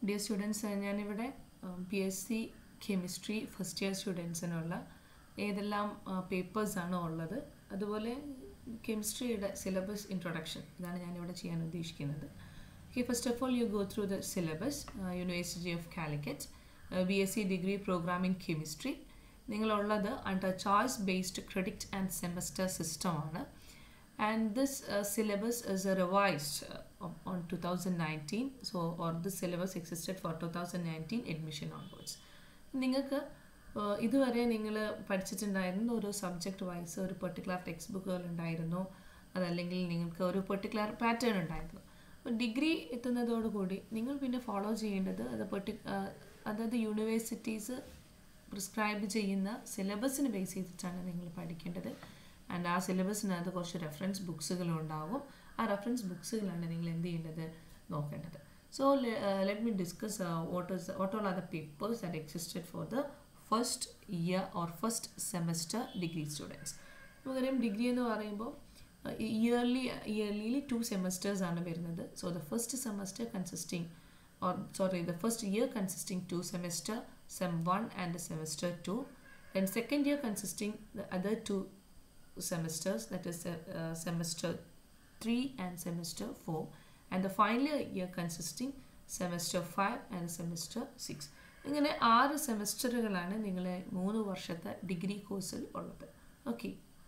Dear students ഞാനിവിടെ P S C chemistry first year സ്റ്റുഡൻസിനുള്ള ഏതെല്ലാം പേപ്പേഴ്സാണോ ഉള്ളത് അതുപോലെ കെമിസ്ട്രിയുടെ സിലബസ് ഇൻട്രൊഡക്ഷൻ ഇതാണ് ഞാനിവിടെ ചെയ്യാൻ ഉദ്ദേശിക്കുന്നത് okay first of all you go through the syllabus university of Calicut B S C degree programme in chemistry നിങ്ങളുള്ളത് under choice based credit and semester സിസ്റ്റമാണ് and this uh, syllabus is uh, revised uh, on 2019 so or this syllabus existed for 2019 admission onwards നിങ്ങൾക്ക് ഇതുവരെ നിങ്ങൾ പഠിച്ചിട്ടുണ്ടായിരുന്ന ഒരു subject wise ഒരു particular text ബുക്കുകൾ ഉണ്ടായിരുന്നു അതല്ലെങ്കിൽ നിങ്ങൾക്ക് ഒരു പെർട്ടിക്കുലർ പാറ്റേൺ ഉണ്ടായിരുന്നു അപ്പോൾ ഡിഗ്രി എത്തുന്നതോടുകൂടി നിങ്ങൾ പിന്നെ ഫോളോ ചെയ്യേണ്ടത് അത് പെർട്ടി അതായത് യൂണിവേഴ്സിറ്റീസ് പ്രിസ്ക്രൈബ് ചെയ്യുന്ന സിലബസിന് ബേസ് ചെയ്തിട്ടാണ് നിങ്ങൾ പഠിക്കേണ്ടത് ആൻഡ് ആ സിലബസിനകത്ത് കുറച്ച് റെഫറൻസ് ബുക്സുകളും ഉണ്ടാകും ആ റെഫറൻസ് ബുക്സുകളാണ് നിങ്ങൾ എന്ത് ചെയ്യേണ്ടത് നോക്കേണ്ടത് so let me discuss what is what all are the papers that existed for the first year or first semester degree students നമുക്കറിയാം ഡിഗ്രി എന്ന് പറയുമ്പോൾ ഇയർലി ഇയർലി ടു സെമസ്റ്റേഴ്സ് ആണ് വരുന്നത് so the first semester consisting or sorry the first year consisting two semester sem 1 and semester 2 then second year consisting the other two semesters that is uh, uh, semester 3 and semester 4 and the final year consisting semester 5 and semester 6 ഇങ്ങനെ ആറ് സെമസ്റ്ററുകളാണ് നിങ്ങളെ മൂന്ന് വർഷത്തെ degree കോഴ്സിൽ ഉള്ളത് okay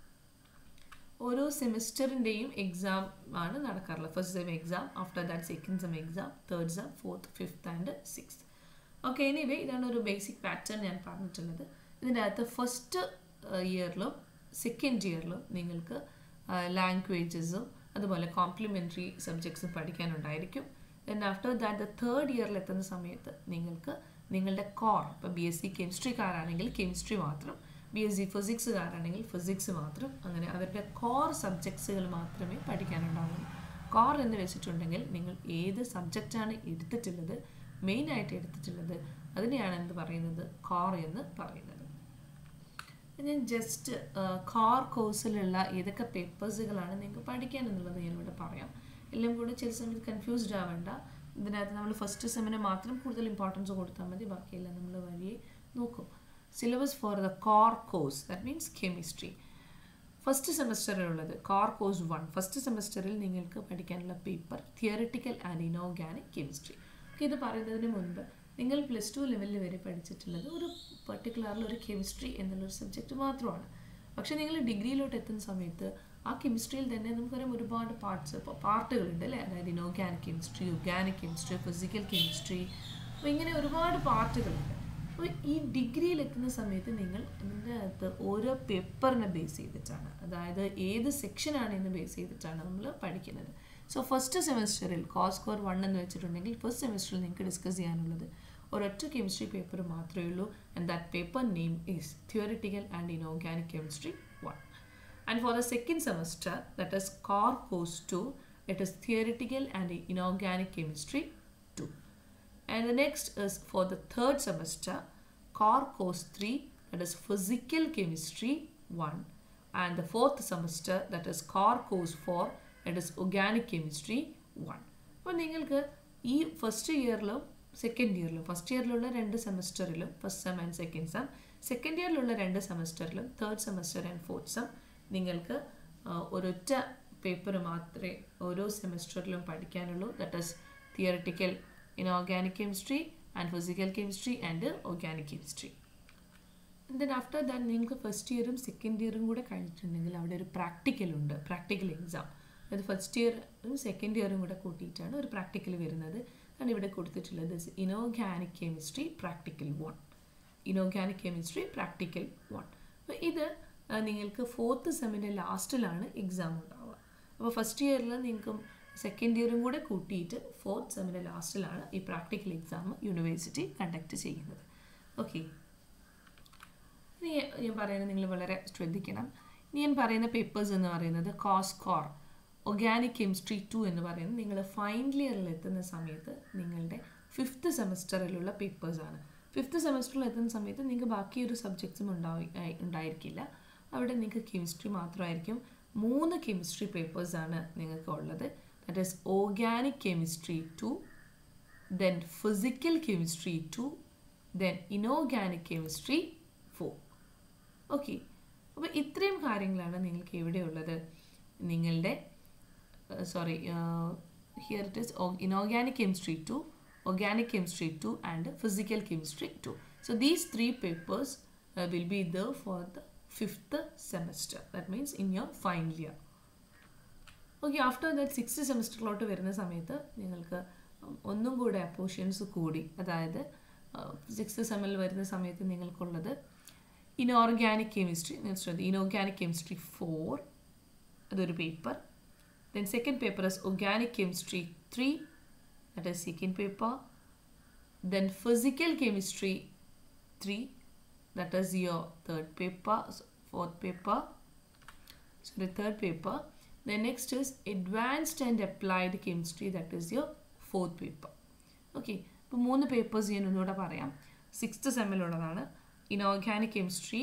ഓരോ സെമിസ്റ്ററിൻ്റെയും exam ആണ് നടക്കാറുള്ളത് first sem exam after that second sem exam third sem fourth fifth and sixth okay anyway ഇതാണ് ഒരു ബേസിക് പാറ്റേൺ ഞാൻ പറഞ്ഞിട്ടുള്ളത് ഇതിൻ്റെ അകത്ത് ഫസ്റ്റ് ഇയറിലും സെക്കൻഡ് ഇയറിലും നിങ്ങൾക്ക് ലാംഗ്വേജസും അതുപോലെ കോംപ്ലിമെൻ്ററി സബ്ജക്ട്സും പഠിക്കാനുണ്ടായിരിക്കും then after that the third ഇയറിൽ എത്തുന്ന സമയത്ത് നിങ്ങൾക്ക് നിങ്ങളുടെ കോർ ഇപ്പോൾ ബി എസ് സി കെമിസ്ട്രിക്കാരാണെങ്കിൽ കെമിസ്ട്രി മാത്രം ബി എസ് സി ഫിസിക്സുകാരാണെങ്കിൽ ഫിസിക്സ് മാത്രം അങ്ങനെ അവരുടെ കോർ സബ്ജക്ട്സുകൾ മാത്രമേ പഠിക്കാനുണ്ടാവുള്ളൂ കോർ എന്ന് വെച്ചിട്ടുണ്ടെങ്കിൽ നിങ്ങൾ ഏത് സബ്ജക്റ്റാണ് എടുത്തിട്ടുള്ളത് മെയിനായിട്ട് എടുത്തിട്ടുള്ളത് അതിനെയാണ് എന്ത് പറയുന്നത് കോർ എന്ന് പറയുന്നത് ഞാൻ ജസ്റ്റ് കോർ കോഴ്സിലുള്ള ഏതൊക്കെ പേപ്പേഴ്സുകളാണ് നിങ്ങൾക്ക് പഠിക്കാൻ എന്നുള്ളത് ഞാനിവിടെ പറയാം എല്ലാം കൂടെ ചില സമയത്ത് കൺഫ്യൂസ്ഡ് ആവേണ്ട ഇതിനകത്ത് നമ്മൾ ഫസ്റ്റ് സെമിന് മാത്രം കൂടുതൽ ഇമ്പോർട്ടൻസ് കൊടുത്താൽ മതി ബാക്കിയെല്ലാം നമ്മൾ വഴിയെ നോക്കും syllabus for the core course that means chemistry first സെമസ്റ്ററിലുള്ളത് കോർ കോഴ്സ് വൺ ഫസ്റ്റ് സെമസ്റ്ററിൽ നിങ്ങൾക്ക് പഠിക്കാനുള്ള paper theoretical and inorganic chemistry okay ഇത് പറയുന്നതിന് മുൻപ് നിങ്ങൾ പ്ലസ് ടു ലെവലിൽ വരെ പഠിച്ചിട്ടുള്ളത് ഒരു പെർട്ടിക്കുലറിൽ ഒരു കെമിസ്ട്രി എന്നുള്ളൊരു സബ്ജക്റ്റ് മാത്രമാണ് പക്ഷേ നിങ്ങൾ ഡിഗ്രിയിലോട്ട് എത്തുന്ന സമയത്ത് ആ കെമിസ്ട്രിയിൽ തന്നെ നമുക്കറിയാം ഒരുപാട് പാർട്സ് ഇപ്പോൾ പാർട്ടുകളുണ്ട് അല്ലേ അതായത് inorganic chemistry organic chemistry physical chemistry അപ്പോൾ ഇങ്ങനെ ഒരുപാട് പാർട്ടുകളുണ്ട് അപ്പോൾ ഈ ഡിഗ്രിയിൽ എത്തുന്ന സമയത്ത് നിങ്ങൾ ഇതിൻ്റെ അകത്ത് ഓരോ പേപ്പറിനെ ബേസ് ചെയ്തിട്ടാണ് അതായത് ഏത് സെക്ഷനാണ് എന്ന് ബേസ് ചെയ്തിട്ടാണ് നമ്മൾ പഠിക്കുന്നത് സോ ഫസ്റ്റ് സെമസ്റ്ററിൽ കോസ് കോർ വൺ എന്ന് വെച്ചിട്ടുണ്ടെങ്കിൽ ഫസ്റ്റ് സെമസ്റ്ററിൽ നിങ്ങൾക്ക് ഡിസ്കസ് ചെയ്യാനുള്ളത് ഒരൊറ്റ കെമിസ്ട്രി പേപ്പർ മാത്രമേ ഉള്ളൂ and that paper name is theoretical and inorganic chemistry one and for the second semester that is core course two it is theoretical and inorganic chemistry two and the next is for the third semester core course 3 that is physical chemistry 1 and the fourth semester that is core course 4 that is organic chemistry 1 അപ്പോൾ നിങ്ങൾക്ക് ഈ first ഇയറിലും second ഇയറിലും first ഇയറിലുള്ള രണ്ട് സെമസ്റ്ററിലും first sem and second sem second ഇയറിലുള്ള രണ്ട് സെമസ്റ്ററിലും third semester and fourth sem നിങ്ങൾക്ക് ഒരൊറ്റ പേപ്പർ മാത്രമേ ഓരോ സെമസ്റ്ററിലും പഠിക്കാനുള്ളൂ that is theoretical inorganic chemistry and physical chemistry and uh, organic chemistry. And then after that നിങ്ങൾക്ക് ഫസ്റ്റ് ഇയറും സെക്കൻഡ് ഇയറും കൂടെ കഴിഞ്ഞിട്ടുണ്ടെങ്കിൽ അവിടെ ഒരു പ്രാക്ടിക്കൽ ഉണ്ട് പ്രാക്ടിക്കൽ എക്സാം അതായത് ഫസ്റ്റ് ഇയറും സെക്കൻഡ് ഇയറും കൂടെ കൂട്ടിയിട്ടാണ് ഒരു പ്രാക്ടിക്കൽ വരുന്നത് ആണ് ഇവിടെ കൊടുത്തിട്ടുള്ളത് inorganic chemistry practical one inorganic chemistry practical one അപ്പോൾ ഇത് നിങ്ങൾക്ക് ഫോർത്ത് സെമിൻ്റെ ലാസ്റ്റിലാണ് എക്സാം ഉണ്ടാവുക അപ്പോൾ ഫസ്റ്റ് ഇയറിൽ നിങ്ങൾക്കും സെക്കൻഡ് ഇയറും കൂടെ കൂട്ടിയിട്ട് ഫോർത്ത് സെമിൻ്റെ ലാസ്റ്റിലാണ് ഈ പ്രാക്ടിക്കൽ എക്സാം യൂണിവേഴ്സിറ്റി കണ്ടക്ട് ചെയ്യുന്നത് ഓക്കെ ഇനി ഞാൻ പറയുന്നത് നിങ്ങൾ വളരെ ശ്രദ്ധിക്കണം ഇനി ഞാൻ പറയുന്ന പേപ്പേഴ്സ് എന്ന് പറയുന്നത് course core organic chemistry two എന്ന് പറയുന്നത് നിങ്ങൾ ഫൈനൽ ഇയറിൽ എത്തുന്ന സമയത്ത് നിങ്ങളുടെ ഫിഫ്ത്ത് സെമസ്റ്ററിലുള്ള പേപ്പേഴ്സാണ് ഫിഫ്ത്ത് സെമസ്റ്ററിൽ എത്തുന്ന സമയത്ത് നിങ്ങൾക്ക് ബാക്കി ഒരു സബ്ജക്ട്സും ഉണ്ടായി ഉണ്ടായിരിക്കില്ല അവിടെ നിങ്ങൾക്ക് കെമിസ്ട്രി മാത്രമായിരിക്കും മൂന്ന് കെമിസ്ട്രി പേപ്പേഴ്സാണ് നിങ്ങൾക്ക് ഉള്ളത് that is organic chemistry two then physical chemistry 2 then inorganic chemistry 4 okay അപ്പോൾ ഇത്രയും കാര്യങ്ങളാണ് നിങ്ങൾക്ക് ഇവിടെ ഉള്ളത് നിങ്ങളുടെ sorry here it is inorganic chemistry two organic chemistry 2 and physical chemistry 2 so these three papers uh, will be there for the fifth semester that means in your final year okay after that six സെമിസ്റ്ററിലോട്ട് വരുന്ന സമയത്ത് നിങ്ങൾക്ക് ഒന്നും കൂടെ portions കൂടി അതായത് six സെമ്മിൽ വരുന്ന സമയത്ത് നിങ്ങൾക്കുള്ളത് ഇനോർഗാനിക് കെമിസ്ട്രി നിങ്ങൾ ശ്രദ്ധ ഇനോർഗാനിക് കെമിസ്ട്രി ഫോർ അതൊരു paper then second paper is organic chemistry three that is second paper then physical chemistry 3 that is your third paper fourth paper sorry third paper the next is advanced and applied chemistry that is your fourth paper okay ഇപ്പോൾ മൂന്ന് papers ഞാൻ ഒന്നുകൂടെ പറയാം sixth സെമ്മിലുള്ളതാണ് inorganic chemistry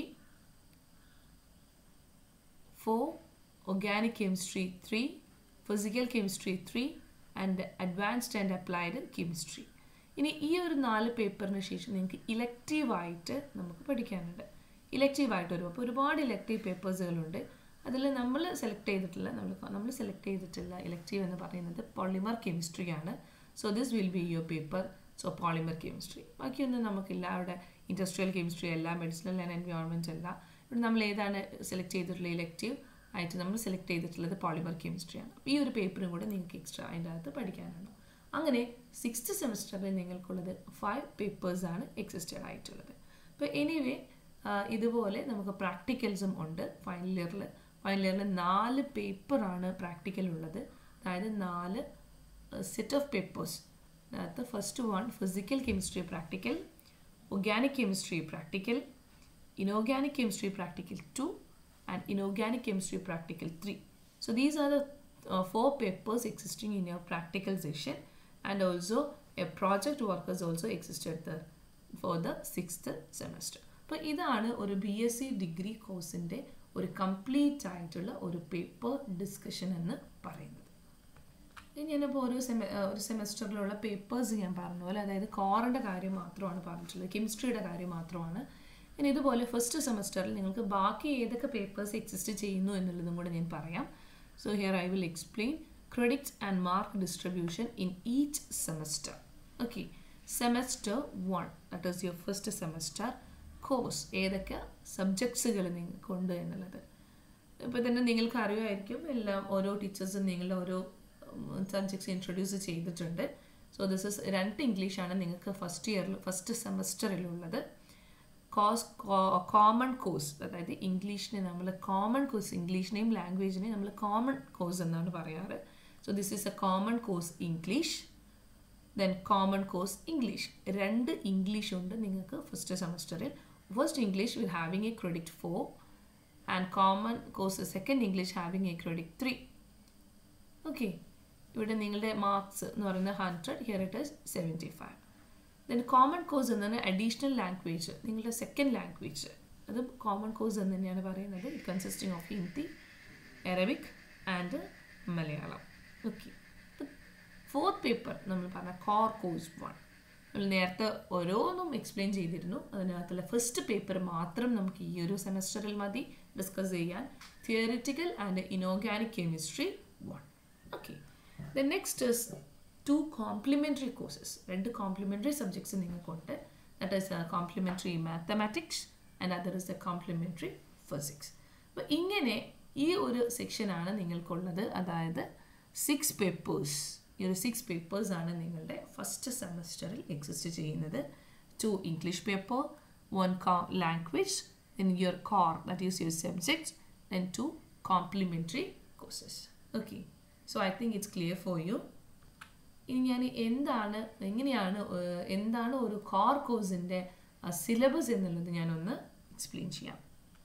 four organic chemistry three physical chemistry three and advanced and applied chemistry ഇനി ഈ ഒരു നാല് പേപ്പറിന് ശേഷം നിങ്ങൾക്ക് ഇലക്റ്റീവായിട്ട് നമുക്ക് പഠിക്കാനുണ്ട് ഇലക്റ്റീവായിട്ട് വരും അപ്പോൾ ഒരുപാട് ഇലക്റ്റീവ് പേപ്പേഴ്സുകളുണ്ട് അതിൽ നമ്മൾ സെലക്ട് ചെയ്തിട്ടുള്ള നമ്മൾ നമ്മൾ സെലക്ട് ചെയ്തിട്ടുള്ള ഇലക്റ്റീവ് എന്ന് പറയുന്നത് പോളിമർ കെമിസ്ട്രിയാണ് so this will be your paper so polymer chemistry ബാക്കിയൊന്നും നമുക്കില്ല അവിടെ ഇൻഡസ്ട്രിയൽ കെമിസ്ട്രി അല്ല മെഡിസിനൽ ആൻഡ് എൻവയോൺമെൻറ്റ് അല്ല ഇവിടെ നമ്മൾ ഏതാണ് സെലക്ട് ചെയ്തിട്ടുള്ള ഇലക്റ്റീവ് ആയിട്ട് നമ്മൾ സെലക്ട് ചെയ്തിട്ടുള്ളത് പോളിമർ കെമിസ്ട്രിയാണ് അപ്പോൾ ഈ ഒരു പേപ്പറും കൂടെ നിങ്ങൾക്ക് എക്സ്ട്രാ അതിൻ്റെ അകത്ത് പഠിക്കാനുണ്ട് അങ്ങനെ സിക്സ്ത് സെമിസ്റ്ററിൽ നിങ്ങൾക്കുള്ളത് ഫൈവ് പേപ്പേഴ്സാണ് എക്സിസ്റ്റഡ് ആയിട്ടുള്ളത് അപ്പോൾ എനിവേ ഇതുപോലെ നമുക്ക് പ്രാക്ടിക്കൽസും ഉണ്ട് ഫൈനൽ ഇയറിൽ ഫൈനൽ ഇയറിൽ നാല് പേപ്പറാണ് പ്രാക്ടിക്കൽ ഉള്ളത് അതായത് നാല് സെറ്റ് ഓഫ് പേപ്പേഴ്സ് അതിനകത്ത് first one physical chemistry practical organic chemistry practical inorganic chemistry practical two and inorganic chemistry practical 3. So these are the uh, four papers existing in your practical session and also a project work has also existed there for the sixth semester. അപ്പോൾ ഇതാണ് ഒരു B S C degree കോഴ്സിൻ്റെ ഒരു complete ആയിട്ടുള്ള ഒരു paper discussion എന്ന് പറയുന്നത് ഞാനിപ്പോൾ ഓരോ സെമ ഒരു സെമസ്റ്ററിലുള്ള പേപ്പേഴ്സ് ഞാൻ പറഞ്ഞ പോലെ അതായത് കോറിൻ്റെ കാര്യം മാത്രമാണ് പറഞ്ഞിട്ടുള്ളത് കെമിസ്ട്രിയുടെ കാര്യം മാത്രമാണ് ഇനി ഇതുപോലെ ഫസ്റ്റ് സെമസ്റ്ററിൽ നിങ്ങൾക്ക് ബാക്കി ഏതൊക്കെ പേപ്പേഴ്സ് എക്സിസ്റ്റ് ചെയ്യുന്നു എന്നുള്ളതും കൂടെ ഞാൻ പറയാം so here I will explain credits and mark distribution in each semester okay semester one that is your first semester course ഏതൊക്കെ സബ്ജക്ട്സുകൾ നിങ്ങൾക്കുണ്ട് എന്നുള്ളത് ഇപ്പോൾ തന്നെ നിങ്ങൾക്ക് അറിയുമായിരിക്കും എല്ലാം ഓരോ ടീച്ചേഴ്സും നിങ്ങളുടെ ഓരോ സബ്ജക്ട്സ് ഇൻട്രൊഡ്യൂസ് ചെയ്തിട്ടുണ്ട് സോ ദിസ് ഇസ് രണ്ട് ഇംഗ്ലീഷാണ് നിങ്ങൾക്ക് ഫസ്റ്റ് ഇയറിൽ ഫസ്റ്റ് സെമസ്റ്ററിലുള്ളത് കോസ് കോമൺ കോഴ്സ് അതായത് ഇംഗ്ലീഷിനെ നമ്മൾ കോമൺ കോഴ്സ് ഇംഗ്ലീഷിനെയും ലാംഗ്വേജിനെയും നമ്മൾ കോമൺ കോഴ്സ് എന്നാണ് പറയാറ് so this is a common course English then common course English രണ്ട് ഇംഗ്ലീഷ് ഉണ്ട് നിങ്ങൾക്ക് ഫസ്റ്റ് സെമസ്റ്ററിൽ first English will having a credit four and common course second English having a credit three okay ഇവിടെ നിങ്ങളുടെ marks എന്ന് പറയുന്നത് hundred here it is seventy five then common course എന്നാണ് additional language നിങ്ങളുടെ second language അത് common course എന്ന് തന്നെയാണ് പറയുന്നത് it consisting of Hindi Arabic and Malayalam okay fourth paper നമ്മൾ പറഞ്ഞ കോർ കോഴ്സ് വൺ നമ്മൾ നേരത്തെ ഓരോന്നും എക്സ്പ്ലെയിൻ ചെയ്തിരുന്നു അതിനകത്തുള്ള ഫസ്റ്റ് പേപ്പർ മാത്രം നമുക്ക് ഈ ഒരു സെമസ്റ്ററിൽ മതി ഡിസ്കസ് ചെയ്യാൻ theoretical and inorganic chemistry one okay the next is two complementary courses രണ്ട് കോംപ്ലിമെൻ്ററി സബ്ജക്ട്സ് നിങ്ങൾക്കുണ്ട് that is complementary mathematics and other is a complementary physics അപ്പോൾ ഇങ്ങനെ ഈ ഒരു സെക്ഷനാണ് നിങ്ങൾക്കുള്ളത് അതായത് സിക്സ് പേപ്പേഴ്സ് ഈ ഒരു സിക്സ് പേപ്പേഴ്സാണ് നിങ്ങളുടെ ഫസ്റ്റ് സെമസ്റ്ററിൽ എക്സിസ്റ്റ് ചെയ്യുന്നത് two English paper one co language in your core that is your subjects then two complementary courses okay so I think it's clear for you ഇനി ഞാൻ എന്താണ് എങ്ങനെയാണ് എന്താണ് ഒരു കോർ കോഴ്സിൻ്റെ സിലബസ് എന്നുള്ളത് ഞാനൊന്ന് എക്സ്പ്ലെയിൻ ചെയ്യാം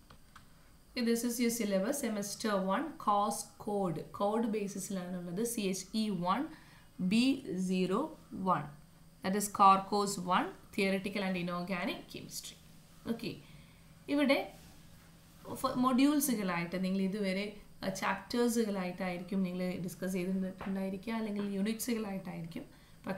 this is you syllabus semester one course code code ബേസിസിലാണുള്ളത് C H E one B zero one that is core course one theoretical and inorganic chemistry okay ഇവിടെ മൊഡ്യൂൾസുകളായിട്ട് നിങ്ങൾ ഇതുവരെ ചാപ്റ്റേഴ്സുകളായിട്ടായിരിക്കും നിങ്ങൾ ഡിസ്കസ് ചെയ്തിട്ടുണ്ടായിരിക്കുക അല്ലെങ്കിൽ യൂണിറ്റ്സുകളായിട്ടായിരിക്കും പക്ഷേ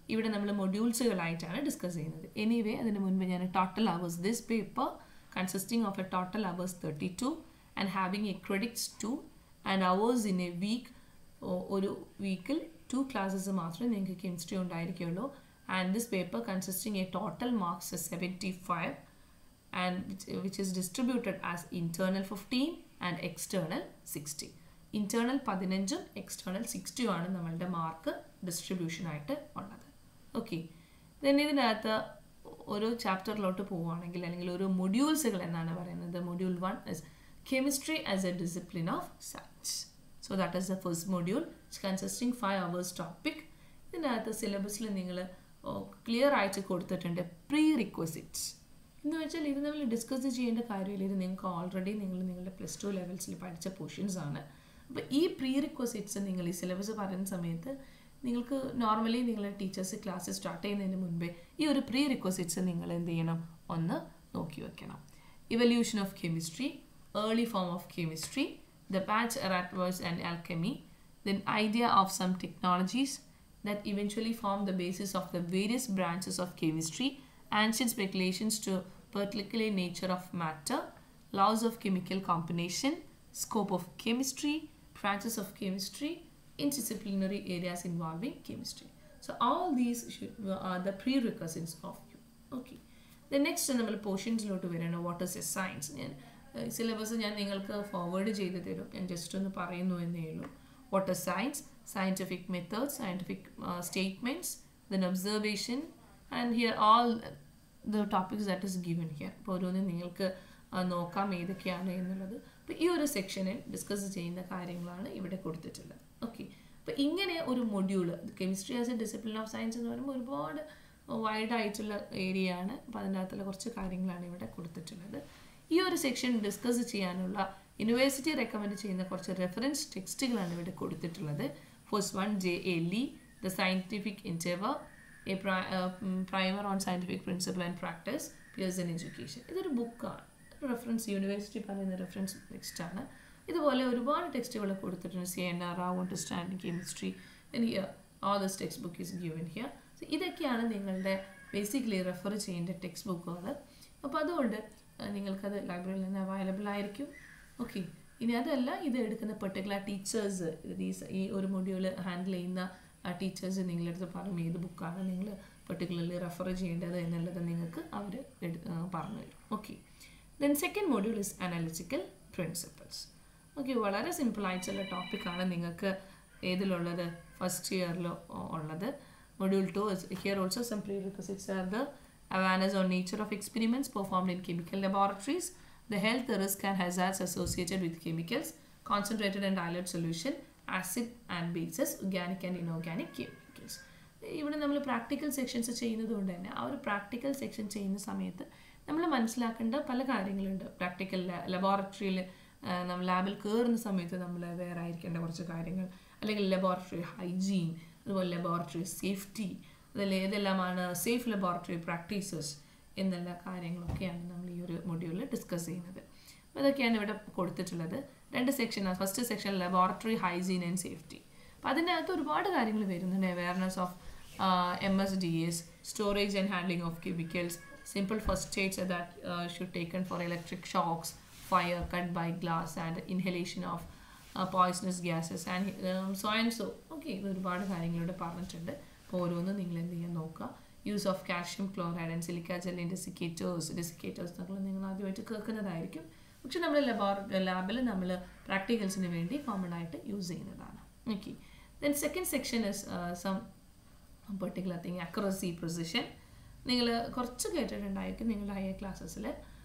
ഇവിടെ നമ്മൾ മൊഡ്യൂൾസുകളായിട്ടാണ് ഡിസ്കസ് ചെയ്യുന്നത് എനിവേ അതിന് മുൻപ് ഞാൻ total hours this paper consisting of a total hours thirty two and having a credits two and hours in a week ഒരു വീക്കിൽ ടു ക്ലാസ്സസ് മാത്രമേ നിങ്ങൾക്ക് കെമിസ്ട്രി ഉണ്ടായിരിക്കുകയുള്ളൂ and this paper consisting a total marks seventy five and which, which is distributed as internal 15 and external 60. Internal പതിനഞ്ചും external സിക്സ്റ്റിയും ആണ് നമ്മളുടെ mark distribution ആയിട്ട് ഉള്ളത് ഓക്കെ ദെൻ ഇതിനകത്ത് ഒരു ചാപ്റ്ററിലോട്ട് പോവുകയാണെങ്കിൽ അല്ലെങ്കിൽ ഒരു മൊഡ്യൂൾസുകൾ എന്നാണ് പറയുന്നത് module one is chemistry as a discipline of science so that is the first module consisting five hours topic ഇതിനകത്ത് സിലബസിൽ നിങ്ങൾ ക്ലിയർ ആയിട്ട് കൊടുത്തിട്ടുണ്ട് പ്രീ റിക്വസിറ്റ്സ് എന്ന് വെച്ചാൽ ഇത് നമ്മൾ ഡിസ്കസ് ചെയ്യേണ്ട കാര്യമില്ല ഇത് നിങ്ങൾക്ക് ഓൾറെഡി നിങ്ങൾ നിങ്ങളുടെ പ്ലസ് ടു ലെവൽസിൽ പഠിച്ച പോർഷൻസ് ആണ് അപ്പോൾ ഈ പ്രീ റിക്വസിറ്റ്സ് നിങ്ങൾ ഈ സിലബസ് പറയുന്ന സമയത്ത് നിങ്ങൾക്ക് നോർമലി നിങ്ങളുടെ ടീച്ചേഴ്സ് ക്ലാസ് സ്റ്റാർട്ട് ചെയ്യുന്നതിന് മുൻപേ ഈ ഒരു പ്രീ റിക്വസിറ്റ്സ് നിങ്ങൾ എന്ത് ചെയ്യണം ഒന്ന് നോക്കി വെക്കണം evolution of chemistry early form of chemistry the പാച്ച് എറാറ്റ്വേഴ്സ് and alchemy then idea of some technologies that eventually form the basis of the various branches of chemistry, ancient speculations to particular nature of matter, laws of chemical combination, scope of chemistry, branches of chemistry, interdisciplinary areas involving chemistry. So all these should, are the prerequisites of you. Okay. The next നമ്മൾ പോർഷൻസിലോട്ട് വരണം what is a science ഞാൻ syllabus ഞാൻ നിങ്ങൾക്ക് forward ചെയ്ത് തരും ഞാൻ just ഒന്ന് പറയുന്നു എന്നേ ഉള്ളൂ what is science scientific methods, scientific uh, statements, then observation, and here all the topics that is given here. അപ്പോൾ ഓരോന്നും നിങ്ങൾക്ക് നോക്കാം ഏതൊക്കെയാണ് എന്നുള്ളത് അപ്പോൾ ഈ ഒരു സെക്ഷനിൽ ഡിസ്കസ് ചെയ്യുന്ന കാര്യങ്ങളാണ് ഇവിടെ കൊടുത്തിട്ടുള്ളത് ഓക്കെ അപ്പോൾ ഇങ്ങനെ ഒരു module chemistry as a discipline of science എന്ന് പറയുമ്പോൾ ഒരുപാട് വൈഡ് ആയിട്ടുള്ള ഏരിയ ആണ് അപ്പോൾ അതിൻ്റെ അകത്തുള്ള കുറച്ച് കാര്യങ്ങളാണ് ഇവിടെ കൊടുത്തിട്ടുള്ളത് ഈ ഒരു സെക്ഷൻ ഡിസ്കസ് ചെയ്യാനുള്ള യൂണിവേഴ്സിറ്റി റെക്കമെൻഡ് ചെയ്യുന്ന കുറച്ച് റെഫറൻസ് ടെക്സ്റ്റുകളാണ് ഇവിടെ കൊടുത്തിട്ടുള്ളത് First one, J.A. Lee, The Scientific Endeavor, a pri uh, primer on scientific principle and practice, Pearson Education. ഇതൊരു ബുക്കാണ് റെഫറൻസ് യൂണിവേഴ്സിറ്റി പറയുന്ന റെഫറൻസ് ടെക്സ്റ്റാണ് ഇതുപോലെ ഒരുപാട് ടെക്സ്റ്റുകൾ കൊടുത്തിട്ടുണ്ട് C N R Rao understanding chemistry here all this text book is given here so ഇതൊക്കെയാണ് നിങ്ങളുടെ ബേസിക്കലി റെഫർ ചെയ്യേണ്ട ടെക്സ്റ്റ് ബുക്കുകൾ അപ്പോൾ അതുകൊണ്ട് നിങ്ങൾക്കത് ലൈബ്രറിയിൽ നിന്ന് അവൈലബിൾ ആയിരിക്കും ഓക്കെ ഇനി അതല്ല ഇത് എടുക്കുന്ന പെർട്ടിക്കുലർ ടീച്ചേഴ്സ് ഈ ഒരു മൊഡ്യൂൾ ഹാൻഡിൽ ചെയ്യുന്ന ആ ടീച്ചേഴ്സ് നിങ്ങളുടെ അടുത്ത് പറയും ഏത് ബുക്കാണ് നിങ്ങൾ പെർട്ടിക്കുലർലി റെഫർ ചെയ്യേണ്ടത് എന്നുള്ളത് നിങ്ങൾക്ക് അവർ പറഞ്ഞു തരും okay then second module is analytical principles okay വളരെ സിമ്പിളായിട്ടുള്ള ടോപ്പിക്കാണ് നിങ്ങൾക്ക് ഏതിലുള്ളത് ഫസ്റ്റ് ഇയറിൽ ഉള്ളത് module two here also some prerequisites are the awareness on nature of experiments performed in chemical laboratories the health risk and hazards associated with chemicals, concentrated and dilute solution, acid and bases, organic and inorganic chemicals. ഇവിടെ നമ്മൾ practical sections ചെയ്യുന്നത് കൊണ്ട് തന്നെ ആ ഒരു practical section ചെയ്യുന്ന സമയത്ത് നമ്മൾ മനസ്സിലാക്കേണ്ട പല കാര്യങ്ങളുണ്ട് പ്രാക്ടിക്കൽ ലബോറട്ടറിയിൽ നമ്മൾ ലാബിൽ കയറുന്ന സമയത്ത് നമ്മൾ വേറെ ആയിരിക്കേണ്ട കുറച്ച് കാര്യങ്ങൾ അല്ലെങ്കിൽ ലബോറട്ടറി ഹൈജീൻ അതുപോലെ ലബോറട്ടറി സേഫ്റ്റി അതിൽ ഏതെല്ലാമാണ് സേഫ് ലബോറട്ടറി പ്രാക്ടീസസ് എന്നുള്ള കാര്യങ്ങളൊക്കെയാണ് നമ്മൾ ഈ ഒരു മൊഡ്യൂളിൽ ഡിസ്കസ് ചെയ്യുന്നത് അപ്പോൾ ഇതൊക്കെയാണ് ഇവിടെ കൊടുത്തിട്ടുള്ളത് രണ്ട് സെക്ഷനാണ് first section laboratory hygiene and safety അപ്പോൾ അതിനകത്ത് ഒരുപാട് കാര്യങ്ങൾ വരുന്നുണ്ട് awareness of M S D S storage and handling of chemicals simple first aids that should taken for electric shocks fire cut by glass and inhalation of poisonous gases and so and so okay ഇത് ഒരുപാട് കാര്യങ്ങളിവിടെ പറഞ്ഞിട്ടുണ്ട് അപ്പോൾ ഓരോന്നും നിങ്ങൾ എന്ത് ചെയ്യാൻ നോക്കുക use of calcium chloride and silica gel in desiccators desiccators എന്നൊക്കെ നിങ്ങൾ ആദ്യമായിട്ട് കേൾക്കുന്നതായിരിക്കും പക്ഷെ നമ്മൾ ലബോറട്ടറി ലാബിൽ നമ്മൾ പ്രാക്ടിക്കൽസിന് വേണ്ടി കോമൺ ആയിട്ട് യൂസ് ചെയ്യുന്നതാണ് okay then second section is some particular thing accuracy precision നിങ്ങൾ കുറച്ച് കേട്ടിട്ടുണ്ടായിരിക്കും നിങ്ങളുടെ ഹയർ ക്ലാസ്സസിൽ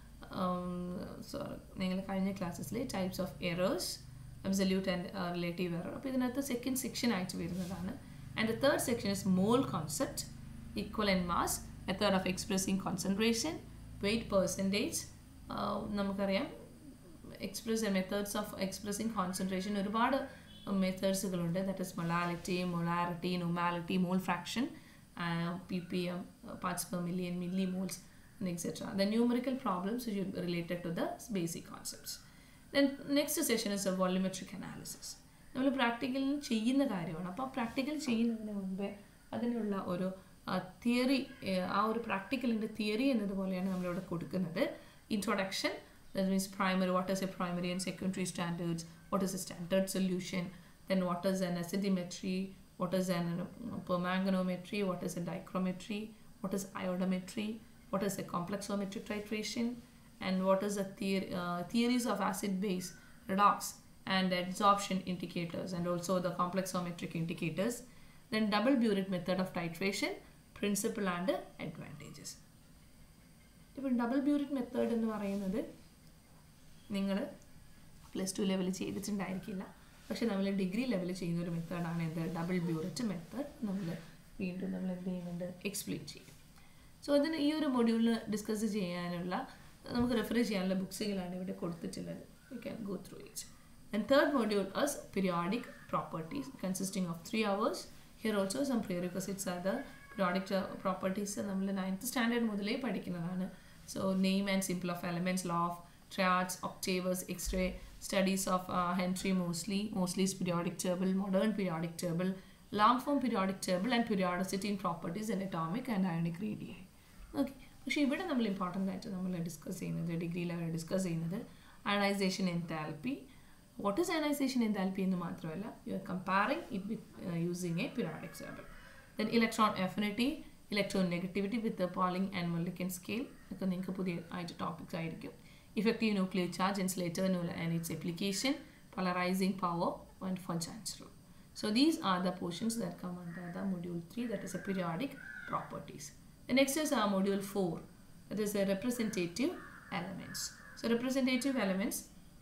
സോറി നിങ്ങൾ കഴിഞ്ഞ ക്ലാസ്സസിൽ types of errors absolute and relative error അപ്പോൾ ഇതിനകത്ത് സെക്കൻഡ് സെക്ഷൻ ആയിട്ട് വരുന്നതാണ് and the third section is mole concept equivalent mass, method of expressing concentration, weight percentage. നമുക്കറിയാം express methods of expressing concentration ഒരുപാട് മെത്തേഡ്സുകളുണ്ട് that is molality molarity normality mole fraction P P M parts per million milli moles etcetera the numerical problems related to the basic concepts then next session is a volumetric analysis നമ്മൾ പ്രാക്ടിക്കലിൽ ചെയ്യുന്ന കാര്യമാണ് അപ്പോൾ practical ചെയ്യുന്നതിന് മുമ്പേ അതിനുള്ള ഒരു theory ആ ഒരു പ്രാക്ടിക്കലിൻ്റെ തിയറി എന്നതുപോലെയാണ് നമ്മളിവിടെ കൊടുക്കുന്നത് introduction that means primary what is a primary and secondary standards what is a standard solution then what is an acidimetry what is an uh, permanganometry what is a dichrometry what is iodometry what is a complexometric titration and what is the theory, uh, theories of acid base redox and adsorption indicators and also the complexometric indicators then double burette method of titration principle and advantages ഇപ്പം double burette method എന്ന് പറയുന്നത് നിങ്ങൾ plus two level ചെയ്തിട്ടുണ്ടായിരിക്കില്ല പക്ഷെ നമ്മൾ degree level ചെയ്യുന്ന ഒരു മെത്തേഡാണ് എന്ത് ഡബിൾ ബ്യൂറിറ്റ് മെത്തേഡ് നമ്മൾ വീണ്ടും നമ്മൾ എന്ത് ചെയ്യുന്നുണ്ട് എക്സ്പ്ലെയിൻ ചെയ്യും സോ അതിന് ഈ ഒരു മൊഡ്യൂളിൽ ഡിസ്കസ് ചെയ്യാനുള്ള നമുക്ക് റെഫർ ചെയ്യാനുള്ള ബുക്സുകളാണ് ഇവിടെ കൊടുത്തിട്ടുള്ളത് you can go through it and third module as periodic properties consisting of three hours here also some prerequisites are the periodic properties നമ്മൾ നയൻത്ത് സ്റ്റാൻഡേർഡ് മുതലേ പഠിക്കുന്നതാണ് so name and simple of elements law of triads, octavers, X-ray, studies of uh, Henry Moseley, Moseley's periodic table, modern periodic table, long form periodic table and periodicity in properties in atomic and ionic radii. Okay പക്ഷേ ഇവിടെ നമ്മൾ important ആയിട്ട് നമ്മൾ discuss ചെയ്യുന്നത് degree level discuss ചെയ്യുന്നത് ionization enthalpy what is ionization enthalpy എന്ന് മാത്രമല്ല you are comparing it with using a periodic table. Then electron affinity electron negativity with Pauling and Mulliken scale ഒക്കെ നിങ്ങൾക്ക് പുതിയ ആയിട്ട് ടോപ്പിക്സ് ആയിരിക്കും effective nuclear charge and Slater and its application, polarizing power, and Fajans rule. So these are the portions that come under the module 3 that is a periodic properties. The next is our module 4 that is a representative elements. So representative elements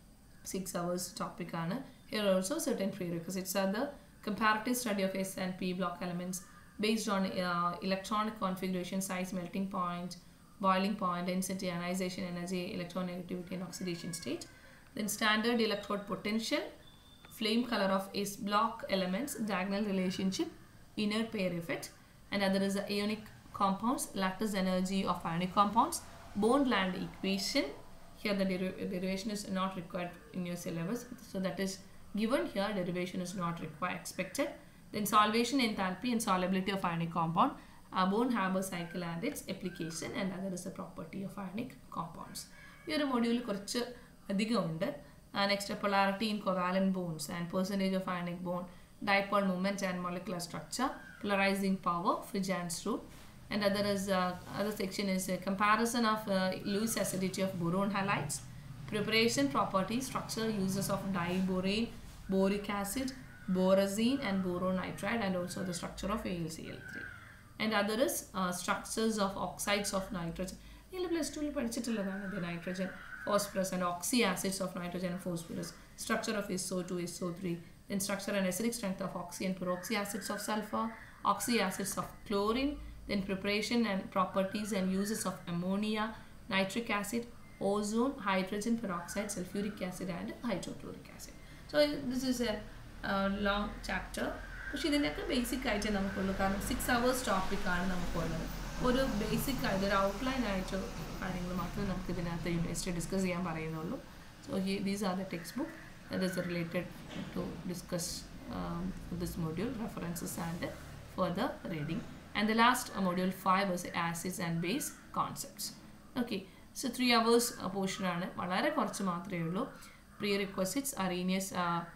6 hours topic ആണ്. Here also certain prerequisites are the comparative study of S and P block elements based on uh, electronic configuration, size, melting point, boiling point, density, ionization energy, electronegativity and oxidation state. Then standard electrode potential, flame color of S block elements, diagonal relationship, inert pair effect, and other is the ionic compounds, lattice energy of ionic compounds, bond land equation. Here the deri derivation is not required in your syllabus, so that is given here. Derivation is not required expected. Then solvation enthalpy and solubility of ionic compound. uh, bone Haber cycle and its application and other is a property of ionic compounds. ഈ ഒരു module കുറച്ച് അധികമുണ്ട് next polarity in covalent bonds and percentage of ionic bond dipole movement and molecular structure, polarizing power, Frijans rule, and other is uh, other section is a comparison of uh, Lewis acidity of boron halides, preparation properties, structure, uses of diborane, boric acid, borazine, and boron nitride, and also the structure of AlCl3. And other is uh, structures of oxides of nitrogen. നിങ്ങൾ plus ടുവിൽ പഠിച്ചിട്ടുള്ളതാണ് ഇത് nitrogen phosphorus and oxy acids of nitrogen and phosphorus structure of S O two S O three then structure and acidic strength of oxy and peroxy acids of sulfur, oxy acids of chlorine, then preparation and properties and uses of ammonia, nitric acid, ozone, hydrogen peroxide, sulfuric acid and hydrochloric acid. So this is a uh, long chapter. പക്ഷേ ഇതിൻ്റെയൊക്കെ basic ആയിട്ടേ നമുക്കുള്ളൂ കാരണം six hours ടോപ്പിക്കാണ് നമുക്കുള്ളത് ഒരു basic ആയിട്ട് ഒരു outline ആയിട്ട് കാര്യങ്ങൾ മാത്രമേ നമുക്ക് ഇതിനകത്ത് യൂണിവേഴ്സിറ്റി ഡിസ്കസ് ചെയ്യാൻ പറയുന്നുള്ളൂ so he these are the text book that is related to discuss um, this module references and further reading and the last uh, module 5 was acids and base concepts okay so three hours uh, portion ആണ് വളരെ കുറച്ച് മാത്രമേ ഉള്ളൂ prerequisites Arrhenius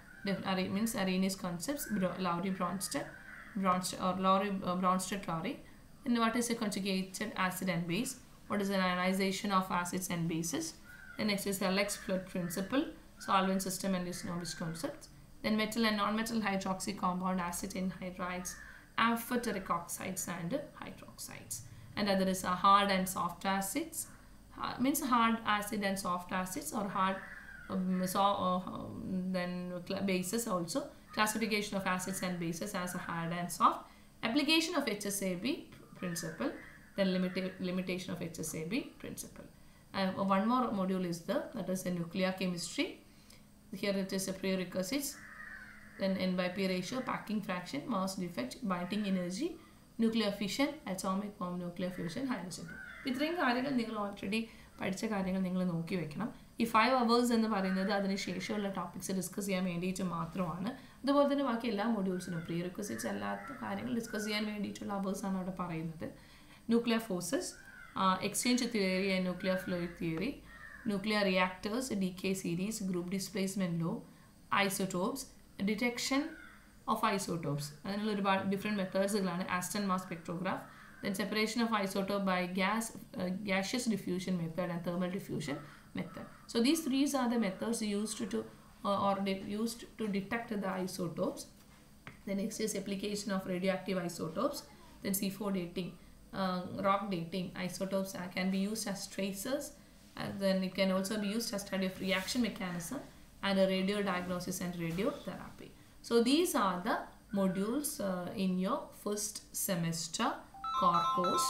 means Arrhenius concepts Lowry Bronsted Bronsted or Lowry uh, Bronsted Lowry and what is a conjugated acid and base what is an ionization of acids and bases the next is the Lex flood principle solvent system and its knowledge concepts. Then metal and non-metal hydroxy compound acid anhydrides, amphoteric oxides and hydroxides. And other is a hard and soft acids. Uh, means hard acid and soft acids or hard um, so, uh, um, then bases also. Classification of acids and bases as a hard and soft. Application of HSAB principle. Then limita limitation of HSAB principle. Uh, one more module is the that is a nuclear chemistry here it is a prerequisites then n by p ratio packing fraction mass defect binding energy nuclear fission atomic bomb nuclear fusion hydrogen bomb ഇത്രയും കാര്യങ്ങൾ നിങ്ങൾ already പഠിച്ച കാര്യങ്ങൾ നിങ്ങൾ നോക്കി വെക്കണം ഈ five hours എന്ന് പറയുന്നത് അതിന് ശേഷമുള്ള ടോപ്പിക്സ് ഡിസ്കസ് ചെയ്യാൻ വേണ്ടിയിട്ട് മാത്രമാണ് അതുപോലെ തന്നെ ബാക്കി എല്ലാ മൊഡ്യൂൾസിനും പ്രീ റിക്വസിറ്റ്സ് അല്ലാത്ത കാര്യങ്ങൾ ഡിസ്കസ് ചെയ്യാൻ വേണ്ടിയിട്ടുള്ള അവേഴ്സ് ആണ് അവിടെ പറയുന്നത് nuclear forces exchange theory and nuclear fluid theory nuclear reactors D K series group displacement law isotopes detection of isotopes അതിനുള്ള ഒരുപാട് ഡിഫറെൻറ്റ് മെത്തേഡ്സുകളാണ് Aston mass spectrograph then separation of isotope by gas uh, gaseous diffusion method and thermal diffusion method so these three are the methods used to uh, or de- used to detect the isotopes the next is application of radioactive isotopes then c4 dating uh, rock dating isotopes uh, can be used as tracers and then it can also be used as study of reaction mechanism and a radio diagnosis and radiotherapy so these are the modules uh, in your first semester core course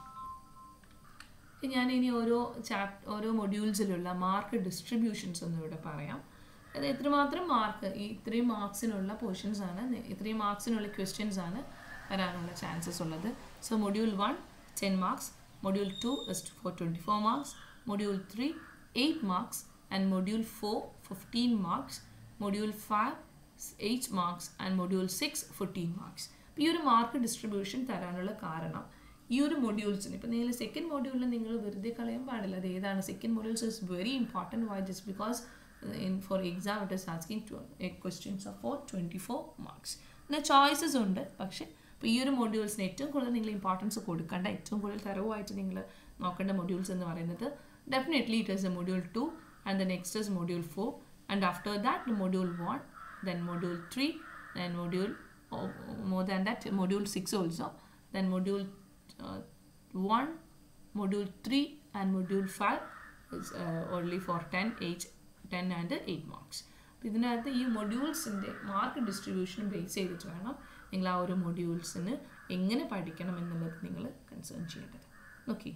ഞാൻ ഇനി ഓരോ chap ഓരോ മൊഡ്യൂൾസിലുള്ള mark distributions ഒന്നും ഇവിടെ പറയാം അത് എത്രമാത്രം mark ഈ ഇത്രയും മാർക്സിനുള്ള പോർഷൻസ് ആണ് നി- ഇത്രയും മാർക്സിനുള്ള ക്വസ്റ്റ്യൻസ് ആണ് വരാനുള്ള ചാൻസസ് ഉള്ളത് so module one ten marks module two is four twenty four marks module three eight marks and module four fifteen marks module five eight marks and module six fifteen marks ഈ ഒരു mark distribution തരാനുള്ള കാരണം ഈ ഒരു മൊഡ്യൂൾസിന് ഇപ്പം നിങ്ങൾ second മൊഡ്യൂളിൽ നിങ്ങൾ വെറുതെ കളയാൻ പാടില്ല അത് ഏതാണ് second modules is very important why just because in four exam it is asking two questions of four twenty four marks പിന്നെ ചോയ്സസ് ഉണ്ട് പക്ഷേ ഇപ്പോൾ ഈ ഒരു മൊഡ്യൂൾസിന് ഏറ്റവും കൂടുതൽ നിങ്ങൾ ഇമ്പോർട്ടൻസ് കൊടുക്കേണ്ട ഏറ്റവും കൂടുതൽ തരവുമായിട്ട് നിങ്ങൾ നോക്കേണ്ട മൊഡ്യൂൾസ് എന്ന് പറയുന്നത് definitely it is a module two and the next is module four and after that module one then module 3 then module oh, more than that module 6 also then module uh, 1 module 3 and module 5 is uh, only for 10 8 10 and 8 marks അപ്പോൾ ഇതിനകത്ത് ഈ മൊഡ്യൂൾസിൻ്റെ mark distribution base ചെയ്തിട്ട് വേണം നിങ്ങൾ ആ ഒരു മൊഡ്യൂൾസിന് എങ്ങനെ പഠിക്കണം എന്നുള്ളത് നിങ്ങൾ കൺസേൺ ചെയ്യേണ്ടത് ഓക്കെ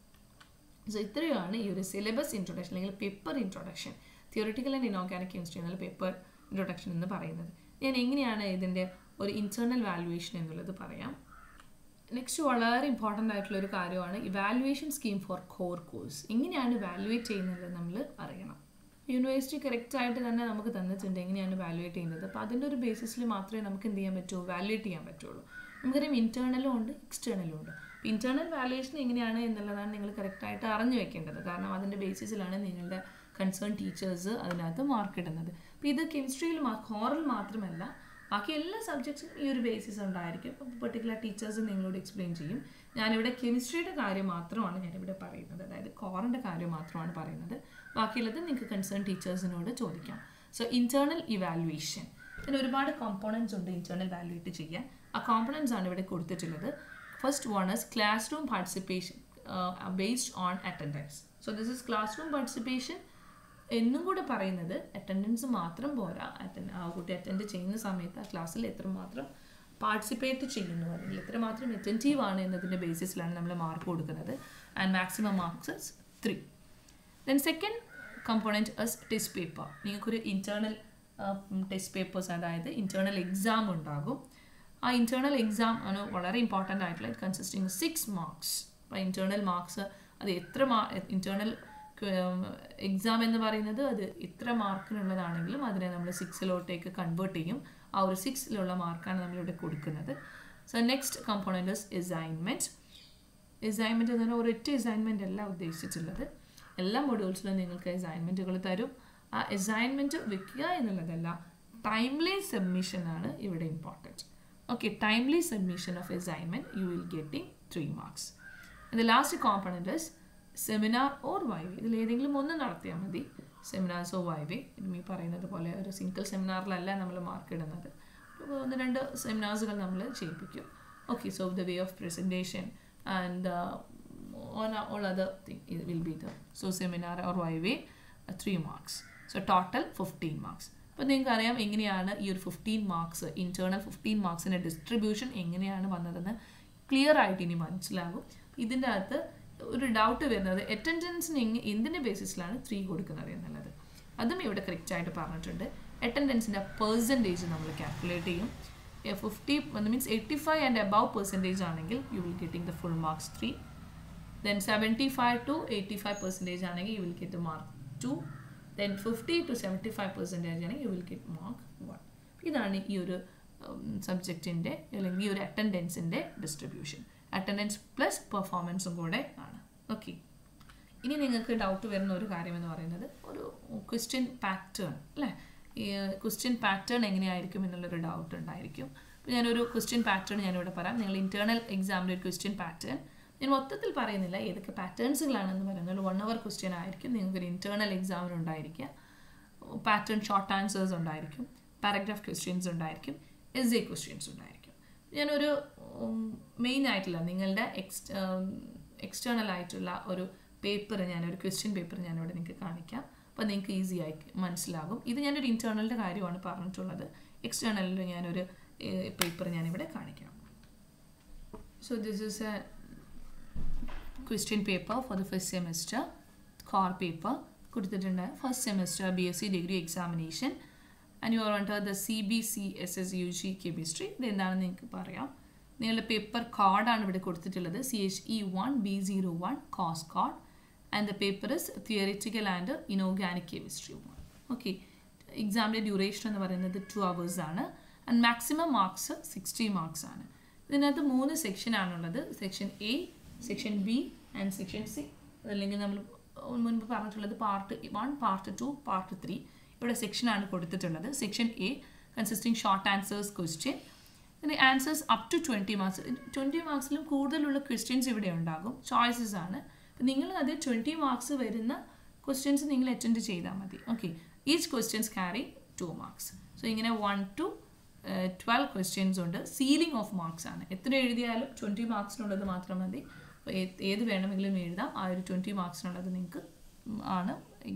സോ ഇത്രയുമാണ് ഈ ഒരു സിലബസ് ഇൻട്രൊഡക്ഷൻ അല്ലെങ്കിൽ paper introduction theoretical and inorganic chemistry എന്നുള്ള പേപ്പർ ഇൻട്രൊഡക്ഷൻ എന്ന് പറയുന്നത് ഞാൻ എങ്ങനെയാണ് ഇതിൻ്റെ ഒരു ഇൻറ്റേർണൽ വാല്യുവേഷൻ എന്നുള്ളത് പറയാം നെക്സ്റ്റ് വളരെ ഇമ്പോർട്ടൻ്റ് ആയിട്ടുള്ള ഒരു കാര്യമാണ് evaluation scheme for core course എങ്ങനെയാണ് വാല്യുവേറ്റ് ചെയ്യുന്നത് നമ്മൾ അറിയണം യൂണിവേഴ്സിറ്റി കറക്റ്റ് ആയിട്ട് തന്നെ നമുക്ക് തന്നിട്ടുണ്ട് എങ്ങനെയാണ് വാല്യുവേറ്റ് ചെയ്യുന്നത് അപ്പോൾ അതിൻ്റെ ഒരു ബേസിസിൽ മാത്രമേ നമുക്ക് എന്ത് ചെയ്യാൻ പറ്റൂ വാല്യുവേറ്റ് ചെയ്യാൻ പറ്റുള്ളൂ നമുക്കറിയാം ഇൻറ്റേർണലും ഉണ്ട് എക്സ്റ്റേണലും ഉണ്ട് ഇൻറ്റേർണൽ വാല്യുവേഷൻ എങ്ങനെയാണ് എന്നുള്ളതാണ് നിങ്ങൾ കറക്റ്റായിട്ട് അറിഞ്ഞു വെക്കേണ്ടത് കാരണം അതിൻ്റെ ബേസിസിലാണ് നിങ്ങളുടെ കൺസേൺ ടീച്ചേഴ്സ് അതിനകത്ത് മാർക്ക് ഇടുന്നത് അപ്പോൾ ഇത് കെമിസ്ട്രിയിൽ മാർക്ക് ഹോറൽ മാത്രമല്ല ബാക്കി എല്ലാ സബ്ജക്ട്സിനും ഈ ഒരു ബേസിസ് ഉണ്ടായിരിക്കും അപ്പോൾ പെർട്ടിക്കുലർ ടീച്ചേഴ്സ് നിങ്ങളോട് എക്സ്പ്ലെയിൻ ചെയ്യും ഞാനിവിടെ കെമിസ്ട്രിയുടെ കാര്യം മാത്രമാണ് ഞാനിവിടെ പറയുന്നത് അതായത് കോറിൻ്റെ കാര്യം മാത്രമാണ് പറയുന്നത് ബാക്കിയുള്ളത് നിങ്ങൾക്ക് കൺസേൺ ടീച്ചേഴ്സിനോട് ചോദിക്കാം സോ ഇൻറ്റേർണൽ ഇവാലുവേഷൻ ഇതിന് ഒരുപാട് കോമ്പോണൻസ് ഉണ്ട് ഇൻറ്റേർണൽ വാല്യുവേറ്റ് ചെയ്യാൻ ആ കോമ്പോണൻസ് ആണ് ഇവിടെ കൊടുത്തിട്ടുള്ളത് first one is class room participation based on attendance so this is class room participation എന്നും കൂടെ പറയുന്നത് അറ്റൻഡൻസ് മാത്രം പോരാ അറ്റൻഡ് ആ കുട്ടി അറ്റൻഡ് ചെയ്യുന്ന സമയത്ത് ആ ക്ലാസ്സിൽ എത്രമാത്രം പാർട്ടിസിപ്പേറ്റ് ചെയ്യുന്നു അല്ലെങ്കിൽ എത്രമാത്രം അറ്റൻറ്റീവ് ആണ് എന്നതിൻ്റെ ബേസിസിലാണ് നമ്മൾ മാർക്ക് കൊടുക്കുന്നത് and maximum marks three then second component S test paper നിങ്ങൾക്കൊരു ഇൻറ്റേർണൽ ടെസ്റ്റ് പേപ്പേഴ്സ് അതായത് ഇൻറ്റേർണൽ എക്സാം ഉണ്ടാകും ആ ഇൻറ്റേർണൽ എക്സാം ആണ് വളരെ ഇമ്പോർട്ടൻ്റ് ആയിട്ടുള്ള ഇറ്റ് കൺസിസ്റ്റിംഗ് സിക്സ് മാർക്സ് അപ്പോൾ ഇൻറ്റേർണൽ മാർക്സ് അത് എത്ര മാ ഇൻറ്റേർണൽ എക്സാം എന്ന് പറയുന്നത് അത് ഇത്ര മാർക്കിനുള്ളതാണെങ്കിലും അതിനെ നമ്മൾ സിക്സിലോട്ടേക്ക് കൺവേർട്ട് ചെയ്യും ആ ഒരു സിക്സിലുള്ള മാർക്കാണ് നമ്മളിവിടെ കൊടുക്കുന്നത് so next component is assignment assignment എന്ന് പറഞ്ഞാൽ ഒരൊറ്റ അസൈൻമെൻറ്റ് അല്ല ഉദ്ദേശിച്ചിട്ടുള്ളത് എല്ലാ മൊഡ്യൂൾസിലും നിങ്ങൾക്ക് അസൈൻമെൻറ്റുകൾ തരും ആ അസൈൻമെൻറ്റ് വെക്കുക എന്നുള്ളതല്ല ടൈംലി സബ്മിഷൻ ആണ് ഇവിടെ important okay timely submission of assignment you will getting three marks the last component is seminar or viva ഇതിൽ ഏതെങ്കിലും ഒന്ന് നടത്തിയാൽ മതി സെമിനാർസ് ഓർ വൈവേ ഈ പറയുന്നത് പോലെ ഒരു സിംഗിൾ സെമിനാറിലല്ല നമ്മൾ മാർക്ക് ഇടുന്നത് ഒന്ന് രണ്ട് സെമിനാർസുകൾ നമ്മൾ ചെയ്യിപ്പിക്കും okay so the way of presentation and on all other thing ഇത് will be the so seminar or viva three marks so total fifteen marks അപ്പോൾ നിങ്ങൾക്ക് അറിയാം എങ്ങനെയാണ് ഈ ഒരു ഫിഫ്റ്റീൻ മാർക്സ് ഇൻറ്റേർണൽ ഫിഫ്റ്റീൻ മാർക്സിൻ്റെ ഡിസ്ട്രിബ്യൂഷൻ എങ്ങനെയാണ് വന്നതെന്ന് ക്ലിയർ ആയിട്ട് ഇനി മനസ്സിലാകും ഇതിൻ്റെ അകത്ത് ഒരു ഡൗട്ട് വരുന്നത് അറ്റൻഡൻസിന് എങ്ങനെ എന്തിൻ്റെ ബേസിസിലാണ് ത്രീ കൊടുക്കുന്നത് എന്നുള്ളത് അതും ഇവിടെ കറക്റ്റായിട്ട് പറഞ്ഞിട്ടുണ്ട് അറ്റൻഡൻസിൻ്റെ പെർസെൻറ്റേജ് നമ്മൾ കാൽക്കുലേറ്റ് ചെയ്യും fifty means eighty five and above percentage ആണെങ്കിൽ you will getting the full marks three then seventy five to eighty five percentage ആണെങ്കിൽ you will get mark two then fifty to seventy five percentage ആണെങ്കിൽ you will get mark one ഇതാണ് ഈ ഒരു സബ്ജക്റ്റിൻ്റെ അല്ലെങ്കിൽ ഈ ഒരു അറ്റൻഡൻസിൻ്റെ distribution attendance plus പെർഫോമൻസും കൂടെ ആണ് ഓക്കെ ഇനി നിങ്ങൾക്ക് ഡൗട്ട് വരുന്ന ഒരു കാര്യം എന്ന് പറയുന്നത് ഒരു ക്വസ്റ്റ്യൻ പാറ്റേൺ അല്ലേ ഈ ക്വസ്റ്റ്യൻ പാറ്റേൺ എങ്ങനെയായിരിക്കും എന്നുള്ളൊരു ഡൗട്ട് ഉണ്ടായിരിക്കും അപ്പോൾ ഞാനൊരു ക്വസ്റ്റ്യൻ പാറ്റേൺ ഞാനിവിടെ പറയാം നിങ്ങൾ ഇൻറ്റേർണൽ എക്സാമിൻ്റെ ഒരു ക്വസ്റ്റ്യൻ പാറ്റേൺ ഞാൻ മൊത്തത്തിൽ പറയുന്നില്ല ഏതൊക്കെ പാറ്റേൺസുകളാണെന്ന് പറയുന്നത് വൺ അവർ ക്വസ്റ്റ്യൻ ആയിരിക്കും നിങ്ങൾക്കൊരു ഇൻറ്റേർണൽ എക്സാമിന് ഉണ്ടായിരിക്കുക പാറ്റേൺ ഷോർട്ട് ആൻസേഴ്സ് ഉണ്ടായിരിക്കും പാരഗ്രാഫ് ക്വസ്റ്റ്യൻസ് ഉണ്ടായിരിക്കും എസ് എ ക്വസ്റ്റ്യൻസ് ഉണ്ടായിരിക്കും ഞാനൊരു മെയിൻ ആയിട്ടുള്ള നിങ്ങളുടെ എക്സ് എക്സ്റ്റേണൽ ആയിട്ടുള്ള ഒരു പേപ്പർ ഞാനൊരു ക്വസ്റ്റ്യൻ പേപ്പർ ഞാനിവിടെ നിങ്ങൾക്ക് കാണിക്കാം അപ്പോൾ നിങ്ങൾക്ക് ഈസി ആയി മനസ്സിലാകും ഇത് ഞാനൊരു ഇൻറ്റേർണലിൻ്റെ കാര്യമാണ് പറഞ്ഞിട്ടുള്ളത് എക്സ്റ്റേണലിൽ ഞാനൊരു പേപ്പർ ഞാനിവിടെ കാണിക്കാം so this is a question paper for the first semester core paper കൊടുത്തിട്ടുണ്ട് first semester B S C degree examination and you are under the C B C S S U G chemistry ഇത് എന്താണെന്ന് നിങ്ങൾക്ക് പറയാം നിങ്ങളുടെ paper കാർഡാണ് ഇവിടെ കൊടുത്തിട്ടുള്ളത് C H E one B zero one course card and the paper is theoretical and inorganic chemistry one okay എക്സാമിൻ്റെ duration എന്ന് പറയുന്നത് ടു അവേഴ്സ് ആണ് and maximum marks sixty marks ആണ് ഇതിനകത്ത് മൂന്ന് സെക്ഷൻ ആണുള്ളത് section A section B and section C അതല്ലെങ്കിൽ നമ്മൾ മുൻപ് പറഞ്ഞിട്ടുള്ളത് part one part two part three ഇവിടെ സെക്ഷനാണ് കൊടുത്തിട്ടുള്ളത് section A consisting short answers question പിന്നെ answers up to twenty marks twenty മാർക്സിലും കൂടുതലുള്ള ക്വസ്റ്റ്യൻസ് ഇവിടെ ഉണ്ടാകും ചോയ്സസ് ആണ് അപ്പം നിങ്ങൾ അത് ട്വൻറ്റി മാർക്സ് വരുന്ന ക്വസ്റ്റ്യൻസ് നിങ്ങൾ അറ്റൻഡ് ചെയ്താൽ മതി okay each questions carry two marks so ഇങ്ങനെ വൺ ടു ട്വൽവ് ക്വസ്റ്റ്യൻസ് ഉണ്ട് സീലിംഗ് ഓഫ് മാർക്സ് ആണ് എത്ര എഴുതിയാലും ട്വൻറ്റി മാർക്സിനുള്ളത് മാത്രം മതി അപ്പോൾ ഏത് വേണമെങ്കിലും എഴുതാം ആ ഒരു ട്വൻറ്റി മാർക്സിനുള്ളത് നിങ്ങൾക്ക് ആണ്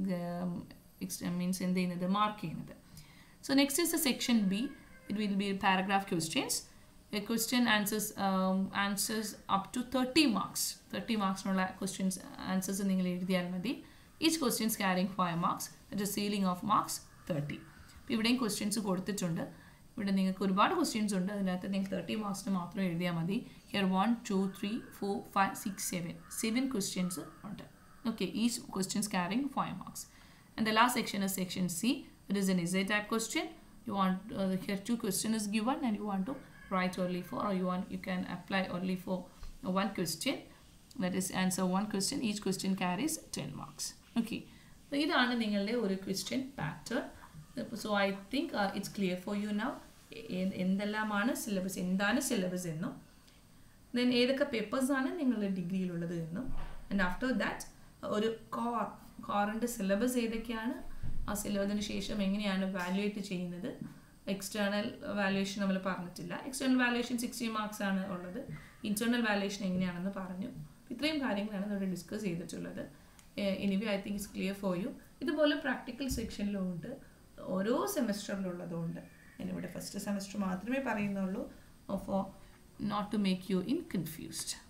മീൻസ് എന്ത് ചെയ്യുന്നത് മാർക്ക് ചെയ്യുന്നത് so next is a section B it will be paragraph questions question answers answers up to thirty marks thirty മാർക്സിനുള്ള ക്വസ്റ്റ്യൻസ് ആൻസേഴ്സ് നിങ്ങൾ എഴുതിയാൽ മതി each questions carrying five marks that ceiling of marks thirty അപ്പോൾ ഇവിടെയും questions കൊടുത്തിട്ടുണ്ട് ഇവിടെ നിങ്ങൾക്ക് ഒരുപാട് ക്വസ്റ്റ്യൻസ് ഉണ്ട് അതിനകത്ത് നിങ്ങൾ തേർട്ടി മാർക്സിന് മാത്രം എഴുതിയാൽ മതി here one two three four five six seven seven questions ഉണ്ട് okay each questions carrying five marks and the last section is section C it is an is a type question you want uh, here two question is given and you want to write only for or you want you can apply only for uh, one question that is answer one question each question carries 10 marks okay so ഇതാണ് നിങ്ങളുടെ ഒരു question pattern so I think it's clear for you now എന്തെല്ലാമാണ് syllabus എന്താണ് syllabus എന്നും then ഏതൊക്കെ പേപ്പേഴ്സാണ് നിങ്ങളുടെ ഡിഗ്രിയിലുള്ളത് എന്നും ആൻഡ് ആഫ്റ്റർ ദാറ്റ് ഒരു കോർ കോറിൻ്റെ സിലബസ് ഏതൊക്കെയാണ് ആ സിലബസിന് ശേഷം എങ്ങനെയാണ് വാല്യുവേറ്റ് ചെയ്യുന്നത് എക്സ്റ്റേണൽ വാല്യുവേഷൻ നമ്മൾ പറഞ്ഞിട്ടില്ല എക്സ്റ്റേണൽ വാല്യുവേഷൻ സിക്സ്റ്റി മാർക്സ് ആണ് ഉള്ളത് ഇൻറ്റേർണൽ വാല്യുവേഷൻ എങ്ങനെയാണെന്ന് പറഞ്ഞു ഇത്രയും കാര്യങ്ങളാണ് നമ്മൾ ഡിസ്കസ് ചെയ്തിട്ടുള്ളത് anyway I think it's clear for you ഇതുപോലെ പ്രാക്ടിക്കൽ സെക്ഷനിലും ഉണ്ട് ഓരോ സെമസ്റ്ററിലുള്ളതുകൊണ്ട് ഞാനിവിടെ ഫസ്റ്റ് സെമസ്റ്റർ മാത്രമേ പറയുന്നുള്ളൂ for not to make you in confused